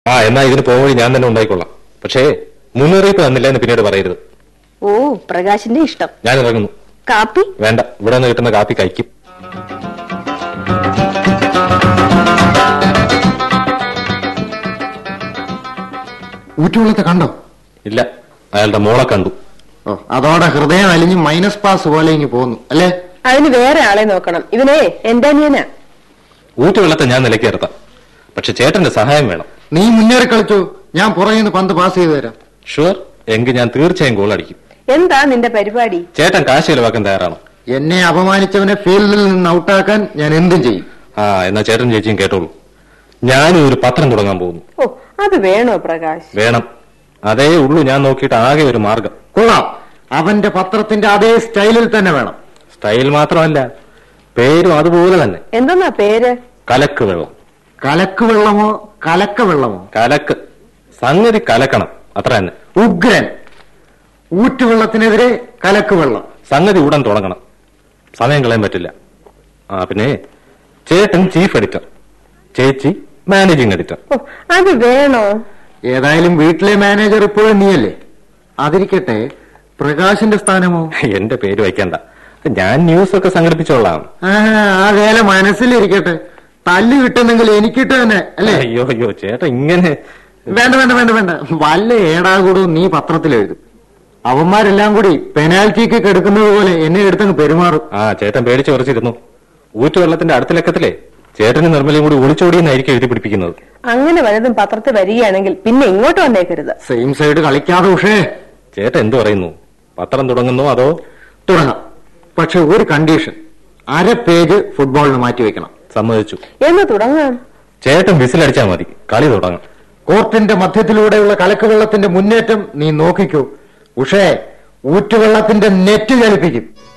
ആ എന്നാ ഇതിന് പോകുവഴി ഞാൻ തന്നെ ഉണ്ടായിക്കൊള്ളാം പക്ഷേ മുന്നറിയിപ്പ് തന്നില്ല എന്ന് പിന്നീട് പറയരുത് ഓ പ്രകാശിന്റെ ഇഷ്ടം ഞാൻ ഇറങ്ങുന്നു കാപ്പി വേണ്ട ഇവിടെ നിന്ന് കിട്ടുന്ന കാപ്പി കഴിക്കും ഊറ്റുവെള്ളത്തെ കണ്ടോ ഇല്ല അയാളുടെ മോളെ കണ്ടു ഓ അതോടെ ഹൃദയം അലിഞ്ഞ് മൈനസ് പാസ് പോലെ ഇങ്ങ് പോന്നു അല്ലേ അതിന് വേറെ ആളെ നോക്കണം ഇവനെ എന്റെ അനിയനാ ഊറ്റുവെള്ളത്തെ ഞാൻ നിലയ്ക്ക് നിർത്താം പക്ഷെ ചേട്ടന്റെ സഹായം വേണം നീ മുന്നേറി കളിച്ചു ഞാൻ പുറകിൽ നിന്ന് പന്ത് പാസ് ചെയ്തു തരാം ഷുവർ എങ്കിൽ ഞാൻ തീർച്ചയായും ഗോൾ അടിക്കും എന്താ നിന്റെ പരിപാടി ചേട്ടൻ കാശ് ചെലവാക്കാൻ തയ്യാറാണോ എന്നെ അപമാനിച്ചവനെ ഫീൽഡിൽ നിന്ന് ഔട്ടാക്കാൻ ഞാൻ എന്തും ചെയ്യും ആ എന്നാ ചേട്ടൻ ചേച്ചിയും കേട്ടോളൂ ഞാനും ഒരു പത്രം തുടങ്ങാൻ പോകുന്നു ഓ അത് വേണോ പ്രകാശ് വേണം അതേ ഉള്ളൂ ഞാൻ നോക്കിയിട്ട് ആകെ ഒരു മാർഗം കൊള്ളാം അവന്റെ പത്രത്തിന്റെ അതേ സ്റ്റൈലിൽ തന്നെ വേണം സ്റ്റൈൽ മാത്രമല്ല പേരും അതുപോലെ തന്നെ എന്തെന്നാ പേര് കലക്ക് വെള്ളം കലക്ക് വെള്ളമോ കലക്ക വെള്ളമോ കലക്ക് സംഗതി കലക്കണം അത്ര തന്നെ ഉഗ്രൻ ഊറ്റുവെള്ളത്തിനെതിരെ കലക്ക് വെള്ളം സംഗതി ഉടൻ തുടങ്ങണം സമയം കളയാൻ പറ്റില്ല ആ പിന്നെ ചേട്ടൻ ചീഫ് എഡിറ്റർ ചേച്ചി മാനേജിംഗ് എഡിറ്റർ ഓ അത് വേണോ ഏതായാലും വീട്ടിലെ മാനേജർ ഇപ്പോഴും നീയല്ലേ അതിരിക്കട്ടെ പ്രകാശിന്റെ സ്ഥാനമോ എന്റെ പേര് വയ്ക്കണ്ട ഞാൻ ന്യൂസ് ഒക്കെ സംഘടിപ്പിച്ചോളാം ആ ആ വേല മനസ്സിലിരിക്കട്ടെ തല്ല് കിട്ടുന്നെങ്കിൽ എനിക്കിട്ട് തന്നെ അല്ലേ അയ്യോ അയ്യോ ചേട്ടൻ ഇങ്ങനെ വേണ്ട വേണ്ട വേണ്ട വേണ്ട വല്ല ഏടാകൂടവും നീ പത്രത്തിൽ എഴുതും അവന്മാരെല്ലാം കൂടി പെനാൽറ്റിക്ക് കെടുക്കുന്നത് പോലെ എന്നെ എടുത്തങ്ങ് പെരുമാറും ആ ചേട്ടൻ പേടിച്ച് കുറച്ചിരുന്നു ഊറ്റുവെള്ളത്തിന്റെ അടുത്ത ലക്കത്തിലെ ചേട്ടനും നിർമ്മലയും കൂടി ഒളിച്ചോടിയെന്നായിരിക്കും എഴുതി പിടിപ്പിക്കുന്നത് അങ്ങനെ വല്ലതും പത്രത്തിൽ വരികയാണെങ്കിൽ പിന്നെ ഇങ്ങോട്ട് വന്നേക്കരുത് സെയിം സൈഡ് കളിക്കാതെ ഉഷേ ചേട്ടൻ എന്തു പറയുന്നു പത്രം തുടങ്ങുന്നു അതോ തുടങ്ങാം പക്ഷെ ഒരു കണ്ടീഷൻ അര പേജ് ഫുട്ബോളിന് മാറ്റി വെക്കണം സമ്മതിച്ചു എന്ന് തുടങ്ങാം ചേട്ടൻ വിസിലടിച്ചാൽ മതി കളി തുടങ്ങാം കോർട്ടിന്റെ മധ്യത്തിലൂടെയുള്ള കലക്ക് വെള്ളത്തിന്റെ മുന്നേറ്റം നീ നോക്കിക്കൂ ഉഷേ ഊറ്റുവെള്ളത്തിന്റെ നെറ്റ് ചലിപ്പിക്കും